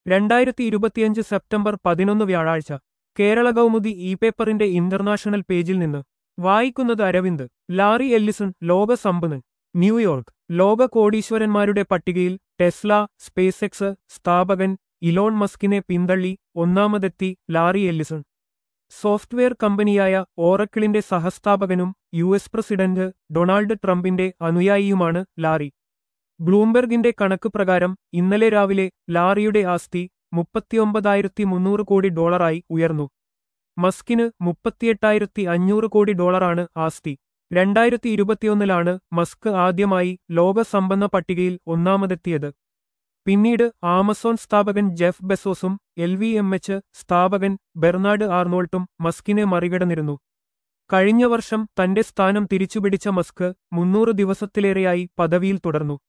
രണ്ടായിരത്തി ഇരുപത്തിയഞ്ച് സെപ്റ്റംബർ പതിനൊന്ന് വ്യാഴാഴ്ച കേരള കൗമുദി ഇ പേപ്പറിന്റെ ഇന്റർനാഷണൽ പേജിൽ നിന്ന് വായിക്കുന്നത് അരവിന്ദ് ലാറി എല്ലിസൺ ലോക സമ്പന്നൻ ന്യൂയോർക്ക് ലോക കോടീശ്വരന്മാരുടെ പട്ടികയിൽ ടെസ്ല സ്പേസ് എക്സ് സ്ഥാപകൻ ഇലോൺ മസ്കിനെ പിന്തള്ളി ഒന്നാമതെത്തി ലാറി എല്ലിസൺ സോഫ്റ്റ്വെയർ കമ്പനിയായ ഓറക്കിളിന്റെ സഹസ്ഥാപകനും യു എസ് പ്രസിഡന്റ് ഡൊണാൾഡ് ട്രംപിന്റെ അനുയായിയുമാണ് ലാറി ബ്ലൂംബെർഗിന്റെ കണക്ക് പ്രകാരം ഇന്നലെ രാവിലെ ലാറിയുടെ ആസ്തി മുപ്പത്തിയൊമ്പതായിരത്തി മുന്നൂറ് കോടി ഡോളറായി ഉയർന്നു മസ്കിന് മുപ്പത്തിയെട്ടായിരത്തി അഞ്ഞൂറ് കോടി ഡോളറാണ് ആസ്തി രണ്ടായിരത്തി ഇരുപത്തിയൊന്നിലാണ് മസ്ക് ആദ്യമായി ലോക സമ്പന്ന പട്ടികയിൽ ഒന്നാമതെത്തിയത് പിന്നീട് ആമസോൺ സ്ഥാപകൻ ജെഫ് ബെസോസും എൽ വി എം എച്ച് സ്ഥാപകൻ ബെർണാഡ് ആർണോൾട്ടും മസ്കിനെ മറികടന്നിരുന്നു കഴിഞ്ഞ വർഷം തന്റെ സ്ഥാനം തിരിച്ചുപിടിച്ച മസ്ക് മുന്നൂറ് ദിവസത്തിലേറെയായി പദവിയിൽ തുടർന്നു